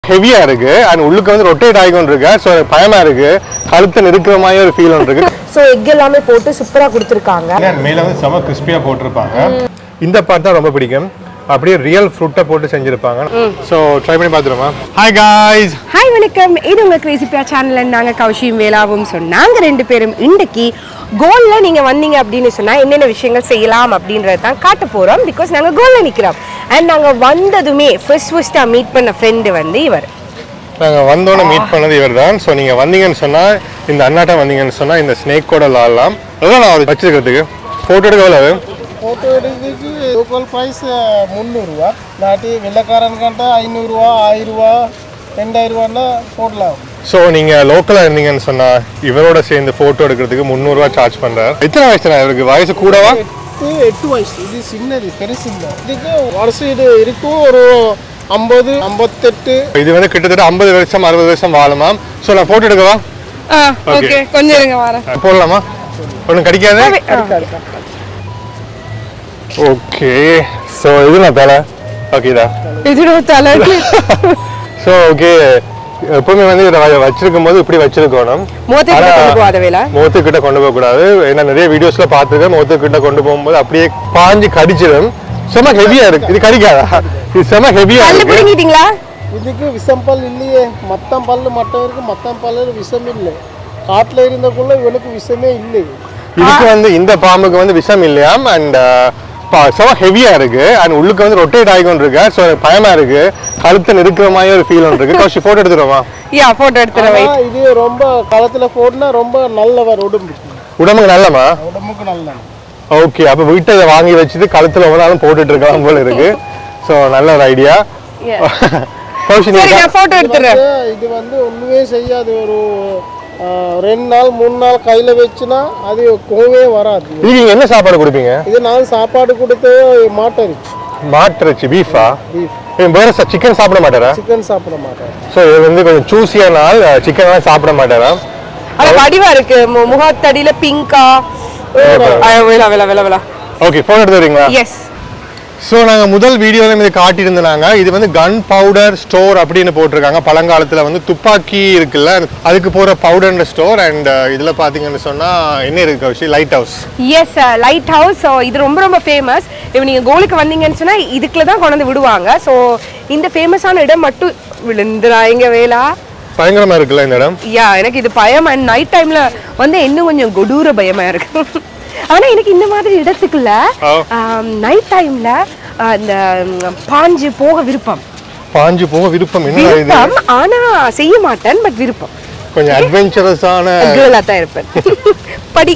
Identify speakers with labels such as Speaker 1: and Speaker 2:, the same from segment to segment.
Speaker 1: ஹெவியா இருக்கு அண்ட் உள்ளுக்கு வந்து ரொட்டேட் ஆகிக்கொண்டு இருக்கு ஸோ பயமா இருக்கு கழுத்து நெருக்கிற மாதிரி ஒரு ஃபீல் ஒன்று இருக்கு
Speaker 2: ஸோ எக் எல்லாமே போட்டு சூப்பரா கொடுத்துருக்காங்க
Speaker 1: மேல வந்து செம கிறிஸ்பியா போட்டிருப்பாங்க இந்த பார்ட் தான் ரொம்ப பிடிக்கும் அப்படியே ரியல் ஃப்ரூட்டை போட்டு செஞ்சிருப்பாங்க ஸோ ட்ரை பண்ணி பார்த்துருமா ஹாய் காய்ஸ்
Speaker 2: ஹாய் வணக்கம் இது உங்க கிரேசி பியா சேனல் நாங்க கௌஷியும் வேலாவும் ஸோ நாங்க ரெண்டு பேரும் இன்றைக்கு கோல்ல நீங்க வந்தீங்க அப்படின்னு சொன்னா என்னென்ன விஷயங்கள் செய்யலாம் அப்படின்றது தான் காட்ட போறோம் பிகாஸ் நாங்க கோல்ல நிக்கிறோம் அண்ட் நாங்க வந்ததுமே ஃபர்ஸ்ட் ஃபர்ஸ்டா மீட் பண்ண ஃப்ரெண்டு வந்து இவர்
Speaker 1: நாங்கள் வந்தோன்னே மீட் பண்ணது இவர் தான் ஸோ நீங்கள் வந்தீங்கன்னு சொன்னால் இந்த அண்ணாட்டம் வந்தீங்கன்னு சொன்னால் இந்த ஸ்னேக் கூட விளாடலாம் அதான் நான் வச்சிருக்கிறதுக்கு ஃபோட்டோ எடுக்க எவ்வளவு
Speaker 3: ఫోటో ఎడికి లోకల్ ప్రైస్ మున్నూరువా నాటి వెళ్ళకారన్ కంట ఐనూరువా ఆయిరువా ரெண்டாயிரரூவான்னா போடலாம்
Speaker 1: ஸோ நீங்கள் லோக்கலாக இருந்தீங்கன்னு சொன்னால் இவரோட சேர்ந்து ஃபோட்டோ எடுக்கிறதுக்கு முந்நூறுரூவா சார்ஜ் பண்ணுறாரு எத்தனை வயசு இவருக்கு வயசு கூடவா
Speaker 3: எட்டு எட்டு வயசு இது சின்னது பெருசில்ல இதுக்கு வருஷம் இது இருக்கும் ஒரு ஐம்பது ஐம்பத்தெட்டு
Speaker 1: இது வந்து கிட்டத்தட்ட ஐம்பது வருஷம் அறுபது வருஷம் வாழுமாம் ஸோ நான் ஃபோட்டோ எடுக்கவா
Speaker 2: ஓகே கொஞ்சம் இருங்க வரேன்
Speaker 1: போடலாமா ஒன்றும் கிடைக்காது
Speaker 3: அடிக்கா
Speaker 1: ஓகே ஸோ இது நான் தலை ஓகேதா
Speaker 2: இது தலை
Speaker 1: ஸோ ஓகே எப்பவுமே வந்து இதை வ- வச்சிருக்கும் போது இப்படி வச்சிருக்கணும்
Speaker 2: மூத்த
Speaker 1: ஆனா,
Speaker 2: கொண்டு போகாத வேலை
Speaker 1: முகத்துக்கிட்ட கொண்டு போக கூடாது ஏன்னா நிறைய வீடியோஸ்ல பார்த்துருக்கேன் முகத்துக்கிட்ட கொண்டு போகும்போது அப்படியே பாஞ்சு கடிச்சிடும் செம ஹெவியா இருக்கு இது கடிக்காதா இது செம ஹெவியா
Speaker 2: பல்லு
Speaker 1: இருக்கு
Speaker 2: பிடுங்கிட்டீங்களா
Speaker 3: இதுக்கு விஷம் பல் இல்லையே மத்தம் பல்லு மற்றவருக்கு மத்தம் பல்லு விஷம் இல்லை காட்டில் இருந்தக்குள்ள இவனுக்கு விஷமே இல்லை
Speaker 1: இதுக்கு வந்து இந்த பாம்புக்கு வந்து விஷம் இல்லையாம் அண்ட் செம ஹெவியா இருக்கு அண்ட் உள்ளுக்கு வந்து ரொட்டேட் ஆகிக்கொண்டு இருக்கு ஸோ பயமா இருக்கு கழுத்து நெருக்கிற மாதிரி ஒரு ஃபீல் ஒன்று இருக்கு கௌஷி போட்டோ எடுத்துருவோமா
Speaker 2: யா போட்டோ எடுத்துறேன்
Speaker 3: ஆனா இது ரொம்ப காலத்துல போட்டுனா ரொம்ப நல்லவர் உடம்புக்கு
Speaker 1: உடம்புக்கு நல்லமா
Speaker 3: உடம்புக்கு நல்ல
Speaker 1: ஓகே அப்போ வீட்டை இதை வாங்கி வச்சுட்டு கழுத்துல ஒரு நாளும் போட்டுட்டு இருக்கலாம் போல இருக்கு ஸோ நல்ல ஒரு ஐடியா
Speaker 2: Yeah.
Speaker 1: கௌஷி
Speaker 2: சரி
Speaker 1: நீங்க
Speaker 2: நான் போட்டோ எடுத்துறேன்
Speaker 3: இது வந்து ஒண்ணுமே செய்யாது ஒரு ஆ, ரெண்டு நாள் மூணு நாள் கையில வச்சுனா அது கோவே வராது
Speaker 1: இதுக்கு நீங்க என்ன சாப்பாடு கொடுப்பீங்க
Speaker 3: இது நான் சாப்பாடு கொடுத்து மாட்டரிச்சு
Speaker 1: மாட்டிறச்சி பீஃபா
Speaker 3: பீஃப்
Speaker 1: வேற சிக்கன் சாப்பிட மாட்டாரா
Speaker 3: சிக்கன் சாப்பிட மாட்டேன்
Speaker 1: ஸோ இது வந்து கொஞ்சம் சூசியானால் சிக்கன் எல்லாம் சாப்பிட மாட்டாரா
Speaker 2: அது வடிவா இருக்கு மு- முகத்தடியில பிங்கா விழா விழா விழா விழா
Speaker 1: ஓகே ஃபோன் எடுத்து வரீங்களா
Speaker 2: எஸ்
Speaker 1: ஸோ நாங்கள் முதல் வீடியோவில் இது காட்டியிருந்தாங்க இது வந்து கன் பவுடர் ஸ்டோர் அப்படின்னு போட்டிருக்காங்க பழங்காலத்தில் வந்து துப்பாக்கி இருக்குல்ல அதுக்கு போகிற பவுடர் ஸ்டோர் அண்ட் இதில் பார்த்தீங்கன்னு சொன்னால் என்ன இருக்கு Kaushi lighthouse
Speaker 2: yes lighthouse so இது ரொம்ப ரொம்ப ஃபேமஸ் இப்போ நீங்கள் கோலுக்கு வந்தீங்கன்னு சொன்னால் இதுக்குள்ள தான் கொண்டு வந்து விடுவாங்க ஸோ இந்த ஃபேமஸான இடம் மட்டும் விழுந்துடாங்க வேலா
Speaker 1: பயங்கரமாக இருக்குல்ல இந்த இடம்
Speaker 2: யா எனக்கு இது பயம் அண்ட் நைட் டைம்ல வந்து இன்னும் கொஞ்சம் கொடூர பயமா இருக்கு ஆனா எனக்கு இந்த மாதிரி இடத்துக்குள்ள
Speaker 1: ஓ.
Speaker 2: நைட் டைம்ல இந்த ம், பாஞ்சு போக விருப்பம்
Speaker 1: பாஞ்சு போக விருப்பம் என்ன இது
Speaker 2: விருப்பம் ஆனா செய்ய மாட்டேன் பட் விருப்பம்
Speaker 1: கொஞ்சம் அட்வென்ச்சரஸான
Speaker 2: கேர்லா தான் இருப்பேன் படி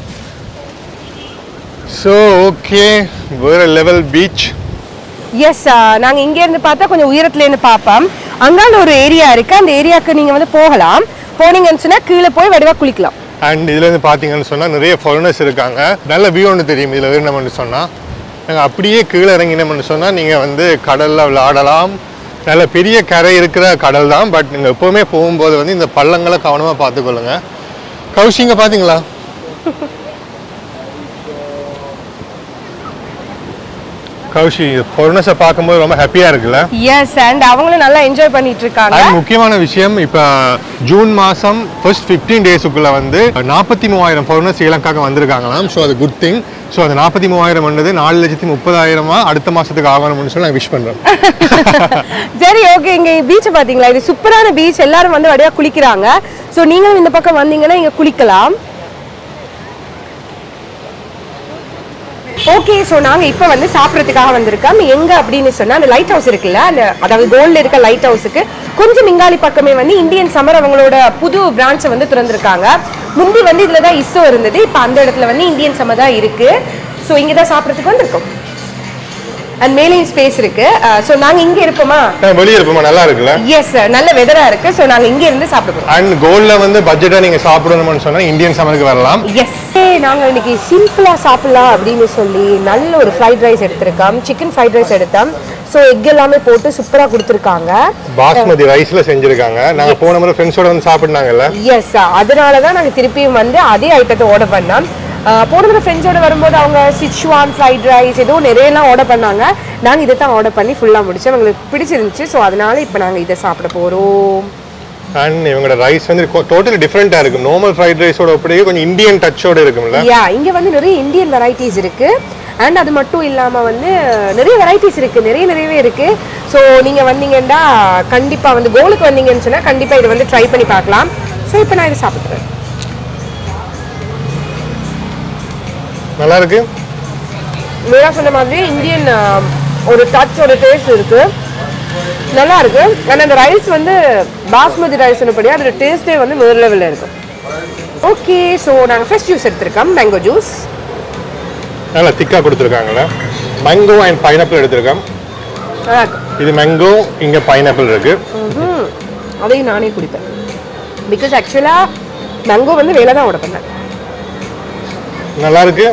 Speaker 1: ஸோ ஓகே வேற லெவல் பீச்
Speaker 2: எஸ் நாங்க இங்க இருந்து பார்த்தா கொஞ்சம் உயரத்துல இருந்து பார்ப்போம் அங்கால ஒரு ஏரியா இருக்கு அந்த ஏரியாவுக்கு நீங்க வந்து போகலாம் போனீங்கன்னு சொன்னா கீழே போய் வடிவா குளிக்கலாம்
Speaker 1: அண்ட் இதுல இருந்து பார்த்தீங்கன்னு சொன்னா நிறைய ஃபாரினர்ஸ் இருக்காங்க நல்ல வியூ ஒன்று தெரியும் இதில் வேணும்னு சொன்னா நாங்கள் அப்படியே கீழே இறங்கினோம்னு சொன்னா நீங்க வந்து கடல்ல விளையாடலாம் நல்ல பெரிய கரை இருக்கிற கடல் தான் பட் நீங்கள் எப்போவுமே போகும்போது வந்து இந்த பள்ளங்களை கவனமாக பார்த்துக்கொள்ளுங்க கௌஷிங்க பார்த்தீங்களா கௌஷி ஃபாரினர்ஸை பார்க்கும்போது ரொம்ப ஹாப்பியாக இருக்குல்ல
Speaker 2: எஸ் அண்ட் அவங்களும் நல்லா என்ஜாய் பண்ணிட்டு இருக்காங்க
Speaker 1: அது முக்கியமான விஷயம் இப்போ ஜூன் மாதம் ஃபர்ஸ்ட் ஃபிஃப்டீன் டேஸுக்குள்ள வந்து நாற்பத்தி மூவாயிரம் ஃபாரினர்ஸ் ஸ்ரீலங்காக்கு வந்திருக்காங்களாம் ஸோ அது குட் திங் ஸோ அந்த நாற்பத்தி மூவாயிரம் வந்தது நாலு லட்சத்தி முப்பதாயிரமா அடுத்த மாதத்துக்கு ஆகணும்னு சொல்லி நான் விஷ் பண்ணுறேன்
Speaker 2: சரி ஓகே இங்க பீச் பாத்தீங்களா இது சூப்பரான பீச் எல்லாரும் வந்து வடிவா குளிக்கிறாங்க சோ நீங்களும் இந்த பக்கம் வந்தீங்கன்னா இங்க குளிக்கலாம் ஓகே ஸோ நாங்கள் இப்போ வந்து சாப்பிட்றதுக்காக வந்திருக்கோம் எங்க அப்படின்னு சொன்னா அந்த லைட் ஹவுஸ் இருக்குல்ல அந்த அதாவது கோல்டில் இருக்க லைட் ஹவுஸுக்கு கொஞ்சம் மிங்காலி பக்கமே வந்து இந்தியன் சம்மர் அவங்களோட புது பிரான்ச்சை வந்து திறந்திருக்காங்க முந்தி வந்து இதில் தான் இஸ்ஸோ இருந்தது இப்போ அந்த இடத்துல வந்து இந்தியன் சம்மர் தான் இருக்கு ஸோ இங்கே தான் சாப்பிட்றதுக்கு வந்திருக்கோம் அண்ட் மேலேயும் ஸ்பேஸ் இருக்கு ஸோ நாங்கள் இங்கே இருப்போமா
Speaker 1: நான் வெளியே இருப்போமா நல்லா இருக்குல்ல
Speaker 2: எஸ் நல்ல வெதரா இருக்கு ஸோ நாங்கள் இங்கே இருந்து சாப்பிட போகிறோம்
Speaker 1: அண்ட் கோல்டில் வந்து பட்ஜெட்டாக நீங்கள் சாப்பிடணும்னு சொன்னால் இந்தியன் சமருக்கு வரலாம்
Speaker 2: எஸ் நாங்கள் இன்னைக்கு சிம்பிளாக சாப்பிடலாம் அப்படின்னு சொல்லி நல்ல ஒரு ஃப்ரைட் ரைஸ் எடுத்திருக்கோம் சிக்கன் ஃப்ரைட் ரைஸ் எடுத்தோம் ஸோ எக் எல்லாமே போட்டு சூப்பராக கொடுத்துருக்காங்க
Speaker 1: பாஸ்மதி ரைஸில் செஞ்சுருக்காங்க நாங்கள் போன முறை ஃப்ரெண்ட்ஸோட வந்து சாப்பிட்னாங்கல்ல
Speaker 2: எஸ் அதனால தான் நாங்கள் திருப்பியும் வந்து அதே ஐட்டத்தை ஆர்டர் பண்ணோம் ஆஹ் போன தடவை ஃப்ரெண்ட்ஸோட வரும்போது அவங்க சிச்சுவான் ஃப்ரைட் ரைஸ் ஏதோ நிறையலாம் ஆர்டர் பண்ணாங்க நாங்கள் இதை தான் ஆர்டர் பண்ணி ஃபுல்லாக முடிச்சோம் எங்களுக்கு பிடிச்சிருந்துச்சு ஸோ அதனால இப்போ நாங்கள் இதை சாப்பிட போகிறோம்
Speaker 1: அண்ட் இவங்களோட ரைஸ் வந்து டோட்டலி டிஃப்ரெண்ட்டாக இருக்கும் நார்மல் ஃப்ரைட் ரைஸோட அப்படியே கொஞ்சம் இந்தியன் டச்சோட இருக்கும்ல
Speaker 2: யா இங்க வந்து நிறைய இந்தியன் வெரைட்டிஸ் இருக்கு அண்ட் அது மட்டும் இல்லாம வந்து நிறைய வெரைட்டிஸ் இருக்கு நிறைய நிறையவே இருக்கு ஸோ நீங்க வந்தீங்கன்னா கண்டிப்பா வந்து கோலுக்கு வந்தீங்கன்னு சொன்னா கண்டிப்பா இதை வந்து ட்ரை பண்ணி பார்க்கலாம் ஸோ இப்போ நான் இதை சாப்பிட்டுறேன்
Speaker 1: நல்லா இருக்கு
Speaker 2: வேற சொன்ன மாதிரி இந்தியன் ஒரு டச் ஒரு டேஸ்ட் இருக்கு நல்லா இருக்கு ஆனால் அந்த ரைஸ் வந்து பாஸ்மதி ரைஸ் படி அதோட டேஸ்ட்டே வந்து வேறு லெவலில் இருக்கும் ஓகே ஸோ நாங்கள் ஃப்ரெஷ் ஜூஸ் எடுத்திருக்கோம் மேங்கோ ஜூஸ்
Speaker 1: நல்லா திக்காக கொடுத்துருக்காங்கல்ல மேங்கோ அண்ட் பைனாப்பிள் எடுத்திருக்கேன்
Speaker 2: நல்லா இருக்கு
Speaker 1: இது மேங்கோ இங்கே பைனாப்பிள் இருக்கு
Speaker 2: ம்ஹும். அதையும் நானே குடிப்பேன் பிகாஸ் ஆக்சுவலாக மேங்கோ வந்து வேலை தான் ஆர்டர் பண்ணேன்
Speaker 1: நல்லா இருக்கு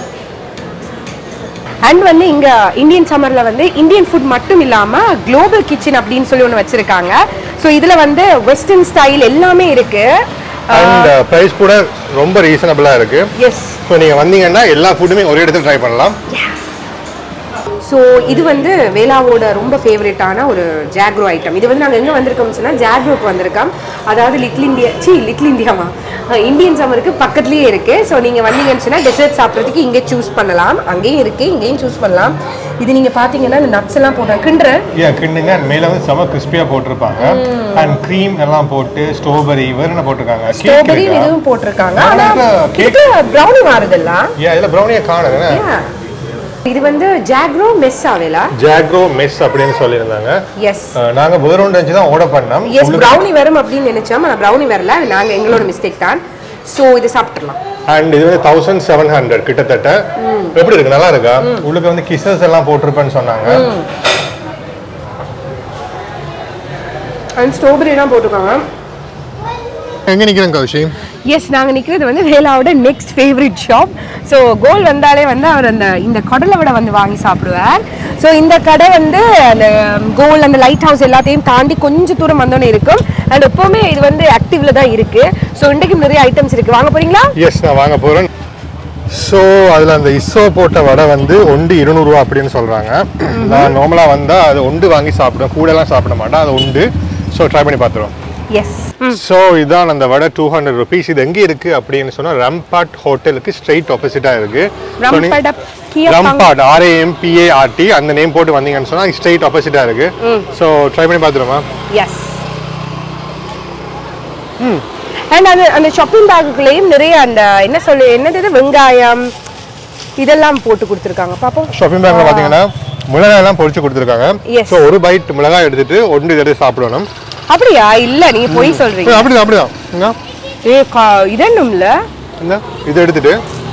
Speaker 2: அண்ட் வந்து இங்க இந்தியன் சம்மர்ல வந்து இந்தியன் ஃபுட் மட்டும் இல்லாம குளோபல் கிச்சன் அப்படின்னு சொல்லி ஒன்று வச்சிருக்காங்க ஸோ இதுல வந்து வெஸ்டர்ன் ஸ்டைல் எல்லாமே இருக்கு
Speaker 1: அண்ட் ப்ரைஸ் கூட ரொம்ப ரீசனபிளாக இருக்கு
Speaker 2: எஸ்
Speaker 1: ஸோ நீங்கள் வந்தீங்கன்னா எல்லா ஃபுட்டுமே ஒரே இடத்துல ட்ரை பண்ணலாம்
Speaker 2: ஸோ இது வந்து வேளாவோட ரொம்ப ஃபேவரட்டான ஒரு ஜாக்ரோ ஐட்டம் இது வந்து நாங்கள் எங்கே வந்திருக்கோம்னு சொன்னால் ஜாக்ரோக்கு வந்திருக்கோம் அதாவது லிட்டில் இந்தியா சி லிட்டில் இந்தியாவா அஹ் இந்தியன் சம்மருக்கு பக்கத்துலேயே இருக்குது ஸோ நீங்கள் வந்தீங்கன்னு சொன்னால் டெசர்ட் சாப்பிட்றதுக்கு இங்கே சூஸ் பண்ணலாம் அங்கேயும் இருக்குது இங்கேயும் சூஸ் பண்ணலாம் இது நீங்கள் பார்த்தீங்கன்னா இந்த நட்ஸ் எல்லாம் போடுறாங்க கிண்டுற
Speaker 1: ஏன் கிண்டுங்க and மேல வந்து செம கிறிஸ்பியாக போட்டிருப்பாங்க அண்ட் க்ரீம் எல்லாம் போட்டு ஸ்ட்ராபெரி வேறு என்ன போட்டிருக்காங்க கேக்
Speaker 2: ஸ்ட்ராபெரி
Speaker 1: இருக்கா
Speaker 2: இதுவும் போட்டிருக்காங்க
Speaker 1: ஆனா
Speaker 2: ஆனால்
Speaker 1: cake-
Speaker 2: இதுக்கு ப்ரௌனி மாறுதெல்லாம்
Speaker 1: ஏன் இதில் ப்ரௌனியை காணுங்க
Speaker 2: Yeah. இது வந்து ஜாக்ரோ மெஸ் ஆவேலா
Speaker 1: ஜாக்ரோ மெஸ் அப்படின்னு சொல்லியிருந்தாங்க
Speaker 2: எஸ்
Speaker 1: அஹ் நாங்க வேற ஒன்று இருந்துச்சு தான் ஆர்டர் பண்ணோம்
Speaker 2: எஸ் ப்ரௌனி வரும் அப்படின்னு நினைச்சோம் ஆனால் ப்ரௌனி வரல நாங்க எங்களோட மிஸ்டேக் தான் ஸோ இது சாப்பிட்டுறலாம்
Speaker 1: அண்ட் இது வந்து தௌசண்ட் செவன் ஹண்ட்ரட் கிட்டத்தட்ட எப்படி இருக்கு நல்லா இருக்கா உள்ளுக்கு வந்து கிசஸ் எல்லாம் போட்டிருப்பேன்னு சொன்னாங்க
Speaker 2: அண்ட் ஸ்ட்ராபெரிலாம் போட்டிருக்காங்க
Speaker 1: எங்க நிக்கிறேன் கௌஷி
Speaker 2: எஸ் நாங்க நிக்கிறது வந்து வேலாவோட நெக்ஸ்ட் ஃபேவரட் ஷாப் ஸோ கோல் வந்தாலே வந்து அவர் அந்த இந்த கடலை விட வந்து வாங்கி சாப்பிடுவார் ஸோ இந்த கடை வந்து அந்த கோல் அந்த லைட் ஹவுஸ் எல்லாத்தையும் தாண்டி கொஞ்சம் தூரம் வந்தோன்னே இருக்கும் அண்ட் எப்பவுமே இது வந்து ஆக்டிவ்ல தான் இருக்கு ஸோ இன்றைக்கும் நிறைய ஐட்டம்ஸ் இருக்கு வாங்க போறீங்களா
Speaker 1: எஸ் நான் வாங்க போறேன் ஸோ அதில் அந்த இஸ்ஸோ போட்ட வடை வந்து ஒண்டு இருநூறுவா அப்படின்னு சொல்கிறாங்க நான் நார்மலாக வந்தால் அது ஒண்டு வாங்கி சாப்பிடுவேன் கூடலாம் சாப்பிட மாட்டேன் அது உண்டு ஸோ ட்ரை பண்ணி பார்த்துருவோம்
Speaker 2: எஸ்
Speaker 1: ஸோ இதான் அந்த வடை டூ ஹண்ட்ரட் ருபீஸ் இது எங்கே இருக்கு அப்படின்னு சொன்னால் ரம்பாட் ஹோட்டலுக்கு ஸ்ட்ரெயிட் ஆப்போசிட்டாக இருக்கு
Speaker 2: ரம்பட கியா
Speaker 1: ரம்பாட் ஆர்ஏஎம்பிஏஆர்டி அந்த நேம் போட்டு வந்தீங்கன்னு சொன்னால் ஸ்ட்ரெயிட் ஆப்போசிட்டாக இருக்கு ஸோ ட்ரை பண்ணி பார்த்துருமா
Speaker 2: எஸ் அண்ட் அந்த அந்த ஷாப்பிங் பேக்குள்ளேயும் நிறைய அந்த என்ன சொல்லு என்னது இது? வெங்காயம் இதெல்லாம் போட்டு கொடுத்துருக்காங்க பாப்போம்
Speaker 1: ஷாப்பிங் பேக்கில் பார்த்தீங்கன்னா மிளகாயெல்லாம் பொரிச்சு கொடுத்துருக்காங்க
Speaker 2: Yes.
Speaker 1: ஸோ ஒரு பைட் மிளகாய் எடுத்துட்டு ஒன்று இதை எடுத்து சாப்பிடணும்
Speaker 2: அப்படியா இல்ல நீங்க பொய் சொல்றீங்க
Speaker 1: ஏ, அப்படிதான் அப்படிதான் இந்தா,
Speaker 2: ஏ கா- இது என்னும்ல
Speaker 1: இந்தா, இதை எடுத்துட்டு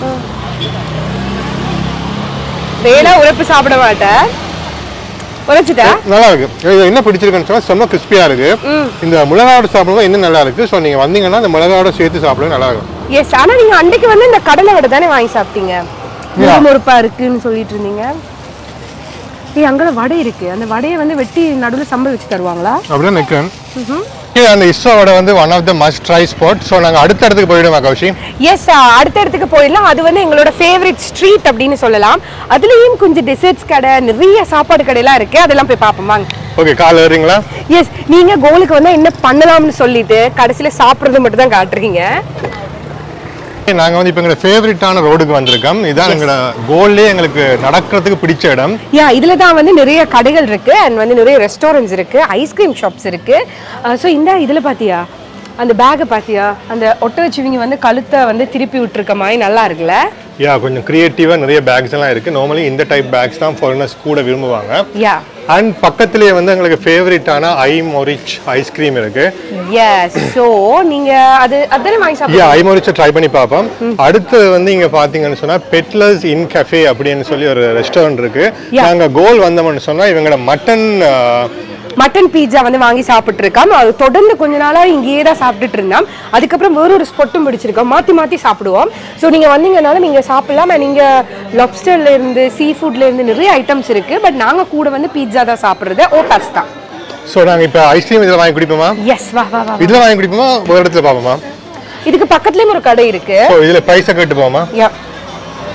Speaker 2: வேணா உரைப்பு சாப்பிட மாட்டேன் உரைச்சிட்டா
Speaker 1: நல்லா இருக்கு இது என்ன பிடிச்சிருக்குன்னு சொன்னா செம்ம கிறிஸ்பியா இருக்கு இந்த மிளகாயோட சாப்பிடும்போது இன்னும் நல்லா இருக்கு ஸோ நீங்க வந்தீங்கன்னா இந்த மிளகாயோட சேர்த்து சாப்பிடுறது நல்லா இருக்கும்
Speaker 2: எஸ் ஆனா நீங்க அன்னைக்கு வந்து இந்த கடலை வடை தானே வாங்கி சாப்பிட்டீங்க
Speaker 1: Yeah.
Speaker 2: முறுமுறுப்பா இருக்குன்னு சொல்லிட்டு இருந்தீங்க ஏய் அங்கே வடை இருக்கு அந்த வடையை வந்து வெட்டி நடுவுல சம்பல் வச்சு தருவாங்களா
Speaker 1: அப்படிதான் நிற்கிறேன் அந்த இஸ்ரோவோட வந்து one of the must try spot so நாங்கள் அடுத்த இடத்துக்கு போயிடுமா கௌஷி
Speaker 2: எஸ் அடுத்த இடத்துக்கு போயிடலாம் அது வந்து எங்களோட ஃபேவரட் ஸ்ட்ரீட் அப்படின்னு சொல்லலாம் அதுலயும் கொஞ்சம் டெசர்ட்ஸ் கடை நிறைய சாப்பாடு கடையெல்லாம் இருக்கு அதெல்லாம் போய் பார்ப்போம் வாங்க
Speaker 1: ஓகே கால் ஏறீங்களா
Speaker 2: எஸ் நீங்க கோலுக்கு வந்தா என்ன பண்ணலாம்னு சொல்லிட்டு கடைசியில சாப்பிடுறது மட்டும் தான் காட்டுறீங்க
Speaker 1: நாங்கள் வந்து இப்போ எங்களோட ஃபேவரட்டான ரோடுக்கு வந்திருக்கோம் இதான் எங்களோட கோல்லே எங்களுக்கு நடக்கிறதுக்கு பிடிச்ச இடம்
Speaker 2: யா இதுல தான் வந்து நிறைய கடைகள் இருக்கு அண்ட் வந்து நிறைய ரெஸ்டாரண்ட்ஸ் இருக்கு ஐஸ்கிரீம் ஷாப்ஸ் இருக்கு ஸோ இந்த இதுல பாத்தியா அந்த பேக்கை பாத்தியா அந்த ஒட்டவச்சிவிங்க வந்து கழுத்தை வந்து திருப்பி விட்டுருக்க மாதிரி நல்லா இருக்குல்ல
Speaker 1: யா கொஞ்சம் க்ரியேட்டிவாக நிறைய பேக்ஸ் எல்லாம் இருக்குது நார்மலி இந்த டைப் பேக்ஸ் தான் ஃபாரினர்ஸ் கூட விரும்புவாங்க
Speaker 2: யா
Speaker 1: அண்ட் பக்கத்துலேயே வந்து எங்களுக்கு ஃபேவரட்டான ஐ மொரிச் ஐஸ்கிரீம் இருக்கு
Speaker 2: எஸ் ஸோ நீங்க அது அதானே வாங்கி
Speaker 1: யா
Speaker 2: சாப்பிடுங்க
Speaker 1: ஐ மொரிச்சை ட்ரை பண்ணி பார்ப்போம் அடுத்து வந்து இங்க பாத்தீங்கன்னு சொன்னா பெட்லர்ஸ் இன் கஃபே அப்படின்னு சொல்லி ஒரு ரெஸ்டாரண்ட் இருக்கு
Speaker 2: Yeah.
Speaker 1: நாங்க கோல் வந்தோம்னு சொன்னா இவங்களோட மட்டன்
Speaker 2: மட்டன் பீட்சா வந்து வாங்கி சாப்பிட்டு இருக்கோம் அது தொடர்ந்து கொஞ்ச நாளா இங்கேயே தான் சாப்பிட்டுட்டு இருந்தோம் அதுக்கப்புறம் வேற ஒரு ஸ்பொட்டும் பிடிச்சிருக்கோம் மாத்தி மாத்தி சாப்பிடுவோம் ஸோ நீங்க வந்தீங்கனால நீங்க சாப்பிடலாம் and நீங்க lobsterல இருந்து சீ ஃபுட்ல இருந்து நிறைய ஐட்டம்ஸ் இருக்கு பட் நாங்க கூட வந்து பீட்சா தான் சாப்பிடுறது ஓ பாஸ்தா
Speaker 1: ஸோ நாங்க இப்போ ஐஸ்கிரீம் இதில் வாங்கி குடிப்போமா
Speaker 2: எஸ் வா வா வா
Speaker 1: இதில் வாங்கி குடிப்போமா ஒரு இடத்துல பார்ப்போமா
Speaker 2: இதுக்கு பக்கத்துலயும் ஒரு கடை இருக்கு
Speaker 1: ஸோ இதில் ப்ரைஸை கேட்டு போமா
Speaker 2: யா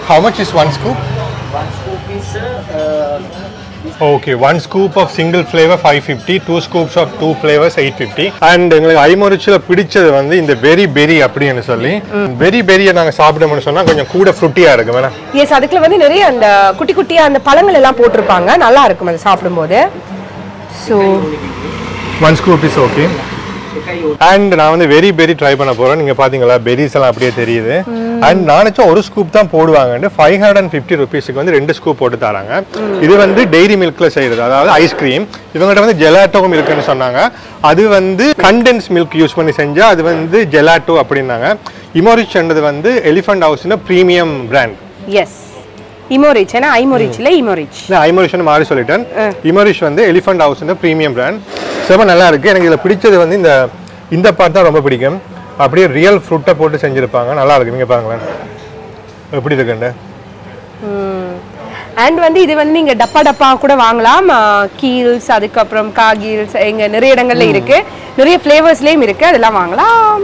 Speaker 1: How much is one scoop?
Speaker 3: One scoop is uh,
Speaker 1: okay one scoop of single flavour five fifty two scoops of two flavours eight fifty and எங்களுக்கு ஐமொரிச்சில் பிடிச்சது வந்து இந்த பெரி பெரி அப்படின்னு சொல்லி பெரி பெரியை நாங்கள் சாப்பிடணும்னு சொன்னால் கொஞ்சம் கூட ஃப்ருட்டியாக இருக்கு வேணா
Speaker 2: எஸ் அதுக்குள்ள வந்து நிறைய அந்த குட்டி குட்டியா அந்த பழங்கள் எல்லாம் போட்டிருப்பாங்க நல்லா இருக்கும் அது சாப்பிடும்போது so
Speaker 1: one scoop is okay and நான் வந்து வெரி பெரி ட்ரை பண்ண போறேன் நீங்க பாத்தீங்களா பெரிஸ் எல்லாம் அப்படியே தெரியுது அண்ட் நானுச்சும் ஒரு ஸ்கூப் தான் போடுவாங்கன்னு ஃபைவ் ஹண்ட்ரட் அண்ட் ஃபிஃப்டி ருபீஸுக்கு வந்து ரெண்டு ஸ்கூப் போட்டு தராங்க இது வந்து டெய்ரி மில்க்ல செய்யறது அதாவது ஐஸ்கிரீம் இவங்ககிட்ட வந்து ஜெலாட்டோவும் இருக்குன்னு சொன்னாங்க அது வந்து கண்டென்ஸ் மில்க் யூஸ் பண்ணி செஞ்சா அது வந்து ஜெலாட்டோ அப்படின்னாங்க இமோரிச்ன்றது வந்து எலிஃபண்ட் ஹவுஸ்னு ப்ரீமியம் பிராண்ட்
Speaker 2: எஸ் இமோரிச் ஏன்னா ஐமோரிச்ல இமோரிச்
Speaker 1: நான் ஐமோரிஷன் மாறி சொல்லிட்டேன் இமோரிஷ் வந்து எலிஃபண்ட் ஹவுஸ் ப்ரீமியம் பிராண்ட் செம நல்லா இருக்கு எனக்கு இதில் பிடிச்சது வந்து இந்த இந்த பார்ட் தான் ரொம்ப பிடிக்கும் அப்படியே ரியல் ஃப்ரூட்டை போட்டு செஞ்சுருப்பாங்க நல்லா இருக்கு நீங்க பாருங்களேன் எப்படி இருக்குண்டு
Speaker 2: அண்ட் வந்து இது வந்து நீங்க டப்பா டப்பா கூட வாங்கலாம் கீல்ஸ் அதுக்கப்புறம் காகீல்ஸ் எங்க நிறைய இடங்கள்ல இருக்கு நிறைய ஃப்ளேவர்ஸ்லயும் இருக்கு அதெல்லாம் வாங்கலாம்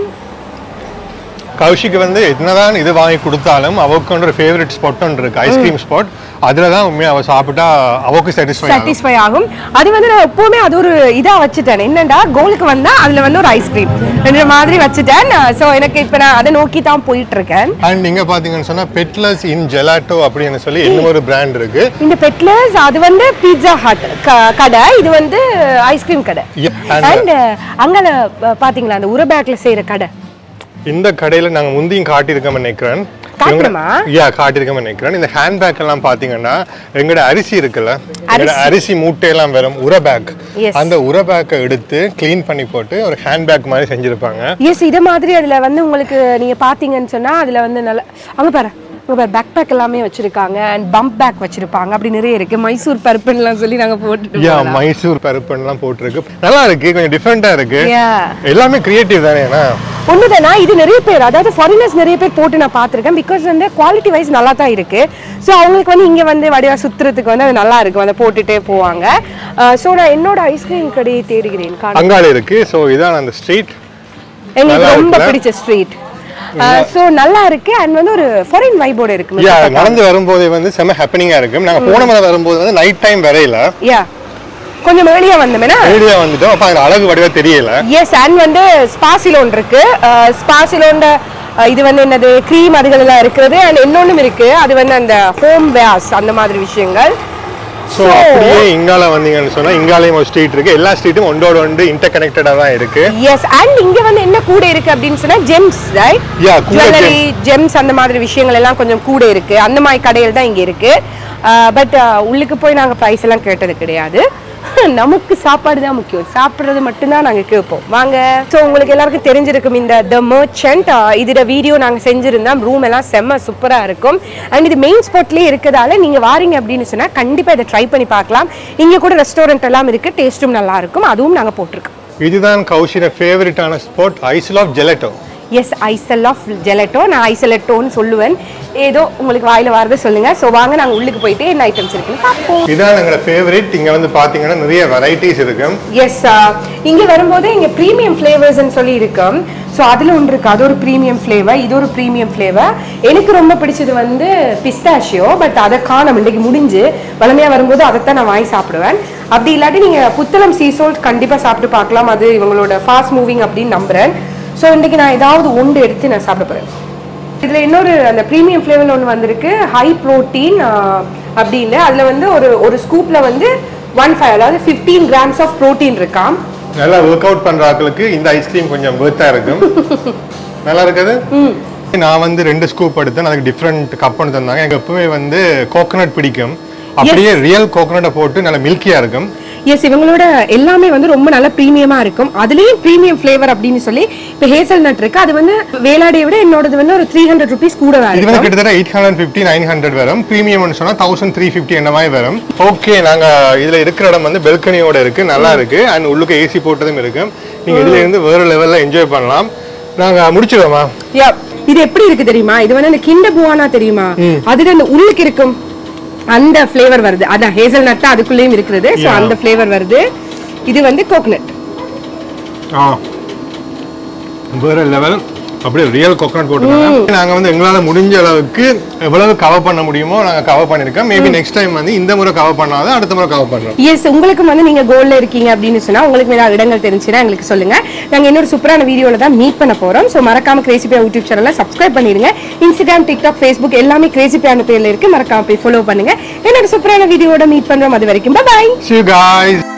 Speaker 1: கௌஷிக்கு வந்து என்னதான் இது வாங்கி கொடுத்தாலும் அவக்கு ஒரு ஃபேவரட் ஸ்பாட் ஒன்று இருக்கு ஐஸ்கிரீம் ஸ்பாட் அதில் தான் உண்மையாக அவள் சாப்பிட்டா அவக்கு சாட்டிஸ்ஃபை ஆகும்
Speaker 2: சாட்டிஸ்ஃபை ஆகும் அது வந்து நான் எப்பவுமே அது ஒரு இதா வச்சுட்டேன் என்னடா கோலுக்கு வந்தா அதுல வந்து ஒரு ஐஸ்கிரீம் ரெண்டு மாதிரி வச்சுட்டேன் ஸோ எனக்கு இப்ப நான் அதை நோக்கி தான் போயிட்டு இருக்கேன்
Speaker 1: அண்ட் நீங்க பாத்தீங்கன்னு சொன்னா பெட்லஸ் இன் ஜெலாட்டோ அப்படின்னு சொல்லி இன்னும் ஒரு பிராண்ட் இருக்கு
Speaker 2: இந்த பெட்லர்ஸ் அது வந்து பீட்சா ஹட் கடை இது வந்து ஐஸ்கிரீம் கடை
Speaker 1: Yeah, and-
Speaker 2: அண்ட் அங்க பாத்தீங்களா அந்த உரபேக்ல செய்யற கடை
Speaker 1: இந்த கடையில நாங்க முந்தியும் காட்டியிருக்கோம் நினைக்கிறேன்
Speaker 2: காட்டுமா?
Speaker 1: யா காட்டியிருக்கோம் நினைக்கிறேன் இந்த ஹேண்ட் பேக் எல்லாம் பாத்தீங்கன்னா எங்களோட அரிசி இருக்குல்ல எங்களோட அரிசி மூட்டையெல்லாம் வரும் உர பேக்
Speaker 2: Yes.
Speaker 1: அந்த உர பேக்கை எடுத்து க்ளீன் பண்ணி போட்டு ஒரு ஹேண்ட் பேக் மாதிரி செஞ்சிருப்பாங்க
Speaker 2: எஸ் இத மாதிரி அதுல வந்து உங்களுக்கு நீங்க பாத்தீங்கன்னு சொன்னா அதுல வந்து நல்ல அங்க பாரு அங்க பாரு பேக் பேக் எல்லாமே வச்சிருக்காங்க அண்ட் பம்ப் பேக் வச்சிருப்பாங்க அப்படி நிறைய இருக்கு மைசூர் பருப்புன்னுலாம் சொல்லி நாங்க போட்டுட்டு
Speaker 1: யா மைசூர் பருப்புலாம் போட்டிருக்கு நல்லா இருக்கு கொஞ்சம் டிஃப்ரெண்டா இருக்கு
Speaker 2: Yeah.
Speaker 1: எல்லாமே கிரியேட்டிவ் தானேண்ணா
Speaker 2: ஒண்ணுதானா இது நிறைய பேர் அதாவது ஃபாரினர்ஸ் நிறைய பேர் போட்டு நான் பார்த்திருக்கேன் பிகாஸ் வந்து குவாலிட்டி வைஸ் நல்லா தான் இருக்கு ஸோ அவங்களுக்கு வந்து இங்க வந்து வடிவா சுத்துறதுக்கு வந்து அது நல்லா இருக்கும் அதை போட்டுட்டே போவாங்க ஸோ நான் என்னோட ஐஸ்கிரீம் கடையை தேடுகிறேன் காண
Speaker 1: அங்காள இருக்கு ஸோ இதான் அந்த ஸ்ட்ரீட்
Speaker 2: எங்களுக்கு
Speaker 1: நல்லா
Speaker 2: ரொம்ப
Speaker 1: இருக்குல்ல?
Speaker 2: பிடிச்ச ஸ்ட்ரீட் ஸோ நல்லா இருக்கு அண்ட் வந்து ஒரு ஃபாரின் வைபோட இருக்கு
Speaker 1: யா நடந்து வரும்போதே வந்து செம ஹாப்பனிங்கா இருக்கு நாங்க போன முறை வரும்போது வந்து நைட் டைம் வரையில
Speaker 2: யா கொஞ்சம் வெளியே வந்தோம்னா
Speaker 1: வீடியோ வந்துட்டோம் அப்ப அது அழகு வடிவா தெரியல
Speaker 2: எஸ் அண்ட் வந்து ஸ்பாசிலோன் இருக்கு ஸ்பாசிலோன் இது வந்து என்னது க்ரீம் அதுகள் எல்லாம் இருக்கிறது அண்ட் இன்னொன்னும் இருக்கு அது வந்து அந்த ஹோம் வேஸ் அந்த மாதிரி விஷயங்கள்
Speaker 1: ஸோ அப்படியே இங்கால வந்தீங்கன்னு சொன்னா இங்காலையும் ஒரு ஸ்ட்ரீட் இருக்கு எல்லா ஸ்ட்ரீட்டும் ஒன்றோட ஒன்று இன்டர் கனெக்டடா தான் இருக்கு
Speaker 2: எஸ் அண்ட் இங்க வந்து என்ன கூட இருக்கு அப்படின்னு சொன்னா ஜெம்ஸ் ரைட்
Speaker 1: Yeah, கூட
Speaker 2: ஜுவல்லரி ஜெம்ஸ் அந்த மாதிரி விஷயங்கள் எல்லாம் கொஞ்சம் கூட இருக்கு அந்த மாதிரி கடைகள் தான் இங்க இருக்கு பட் உள்ளுக்கு போய் நாங்க ப்ரைஸ் எல்லாம் கேட்டது கிடையாது நமக்கு சாப்பாடு தான் முக்கியம் சாப்பிடுறது மட்டும்தான் நாங்க கேட்போம் வாங்க ஸோ உங்களுக்கு எல்லாருக்கும் தெரிஞ்சிருக்கும் இந்த த மர்ச்சன்ட் இதோட வீடியோ நாங்க செஞ்சிருந்தோம் ரூம் எல்லாம் செம்ம சூப்பரா இருக்கும் அண்ட் இது மெயின் ஸ்பாட்லயே இருக்கிறதால நீங்க வாரீங்க அப்படின்னு சொன்னா கண்டிப்பா இதை ட்ரை பண்ணி பார்க்கலாம் இங்க கூட ரெஸ்டாரண்ட் எல்லாம் இருக்கு டேஸ்ட்டும் நல்லா இருக்கும் அதுவும் நாங்க போட்டிருக்கோம்
Speaker 1: இதுதான் கௌஷின ஃபேவரட்டான spot Isle of Gelato
Speaker 2: yes Isle of Gelato நான் ஐசலட்டோன்னு சொல்லுவேன் ஏதோ உங்களுக்கு வாயில வரதை சொல்லுங்க ஸோ வாங்க நாங்கள் உள்ளுக்கு போயிட்டு என்ன ஐட்டம்ஸ் இருக்குன்னு பார்ப்போம்
Speaker 1: இதான் எங்களோட ஃபேவரட் இங்க வந்து பாத்தீங்கன்னா நிறைய வெரைட்டிஸ் இருக்கு
Speaker 2: எஸ் இங்க வரும்போது இங்க ப்ரீமியம் ஃப்ளேவர்ஸ்னு சொல்லி இருக்கும் ஸோ அதுல ஒன்று இருக்கு அது ஒரு ப்ரீமியம் ஃப்ளேவர் இது ஒரு ப்ரீமியம் ஃப்ளேவர் எனக்கு ரொம்ப பிடிச்சது வந்து பிஸ்தாஷியோ பட் அதை காணும் இன்றைக்கு முடிஞ்சு வளமையா வரும்போது அதைத்தான் நான் வாங்கி சாப்பிடுவேன் அப்படி இல்லாட்டி நீங்க புத்தளம் சீசோல்ட் கண்டிப்பா சாப்பிட்டு பார்க்கலாம் அது இவங்களோட ஃபாஸ்ட் மூவிங் அப்படின்னு நம்புறேன் ஸோ இன்றைக்கு நான் ஏதாவது ஒன்று எடுத்து நான் சாப்பிட போறேன் இதுல இன்னொரு அந்த ப்ரீமியம் ஃப்ளேவர்ல ஒன்று வந்திருக்கு ஹை ப்ரோட்டீன் அப்படின்னு அதுல வந்து ஒரு ஒரு ஸ்கூப்ல வந்து ஒன் ஃபைவ் அதாவது ஃபிஃப்டீன் கிராம்ஸ் ஆஃப் ப்ரோட்டீன் இருக்காம்
Speaker 1: நல்லா ஒர்க் அவுட் பண்ற ஆட்களுக்கு இந்த ஐஸ்கிரீம் கொஞ்சம் வேர்த்தா இருக்கும் நல்லா இருக்குது நான் வந்து ரெண்டு ஸ்கூப் எடுத்தேன் அதுக்கு டிஃப்ரெண்ட் கப்னு தந்தாங்க எனக்கு எப்பவுமே வந்து கோகனட் பிடிக்கும் அப்படியே ரியல் கோகனட்டை போட்டு நல்லா மில்கியா இருக்கும்
Speaker 2: எஸ் இவங்களோட எல்லாமே வந்து ரொம்ப நல்ல ப்ரீமியமா இருக்கும் அதுலயும் ப்ரீமியம் ஃப்ளேவர் அப்படின்னு சொல்லி இப்போ ஹேசல் நட் இருக்கு அது வந்து வேளாடியை விட என்னோடது வந்து ஒரு த்ரீ ஹண்ட்ரட் ருபீஸ் கூட
Speaker 1: இது வந்து
Speaker 2: வரும்
Speaker 1: கிட்டத்தட்ட eight hundred fifty nine hundred வரும் ப்ரீமியம்னு சொன்னா தௌசண்ட் த்ரீ ஃபிஃப்டி என்ன மாதிரி வரும் ஓகே நாங்க இதுல இருக்கிற இடம் வந்து பெல்கனியோட இருக்கு நல்லா இருக்கு அண்ட் உள்ளுக்கு ஏசி போட்டதும் இருக்கு நீங்க இதுல இருந்து வேற லெவல்ல என்ஜாய் பண்ணலாம் நாங்க முடிச்சிடுவோமா
Speaker 2: யா இது எப்படி இருக்கு தெரியுமா இது வந்து அந்த கிண்ட புவானா தெரியுமா அதுல அந்த உள்ளுக்கு இருக்கும் அந்த ஃப்ளேவர் வருது அதான் ஹேசல் நட் அதுக்குள்ளேயும் இருக்கிறது ஸோ
Speaker 1: Yeah.
Speaker 2: அந்த ஃப்ளேவர் வருது இது வந்து கோகனட்
Speaker 1: ஆ வேற லெவல் அப்படியே ரியல் கோகனட் போட்டுருக்காங்க நாங்க வந்து எங்களால முடிஞ்ச அளவுக்கு எவ்வளவு கவர் பண்ண முடியுமோ நாங்க கவர் பண்ணிருக்கோம் மேபி நெக்ஸ்ட் டைம் வந்து இந்த முறை கவர் பண்ணாத அடுத்த முறை கவர் பண்றோம்
Speaker 2: எஸ் உங்களுக்கு வந்து நீங்க கோல்ல இருக்கீங்க அப்படின்னு சொன்னா உங்களுக்கு ஏதாவது இடங்கள் தெரிஞ்சுன்னா எங்களுக்கு சொல்லுங்க நாங்க இன்னொரு சூப்பரான வீடியோல தான் மீட் பண்ண போறோம் ஸோ மறக்காம கிரேசி பியா யூடியூப் சேனலை சப்ஸ்கிரைப் பண்ணிடுங்க இன்ஸ்டாகிராம் டிக்டாக் ஃபேஸ்புக் எல்லாமே கிரேசி பியான பேர்ல இருக்கு மறக்காம போய் ஃபாலோ பண்ணுங்க என்னோட சூப்பரான வீடியோட மீட் பண்றோம் அது வரைக்கும் பாய்
Speaker 1: See you guys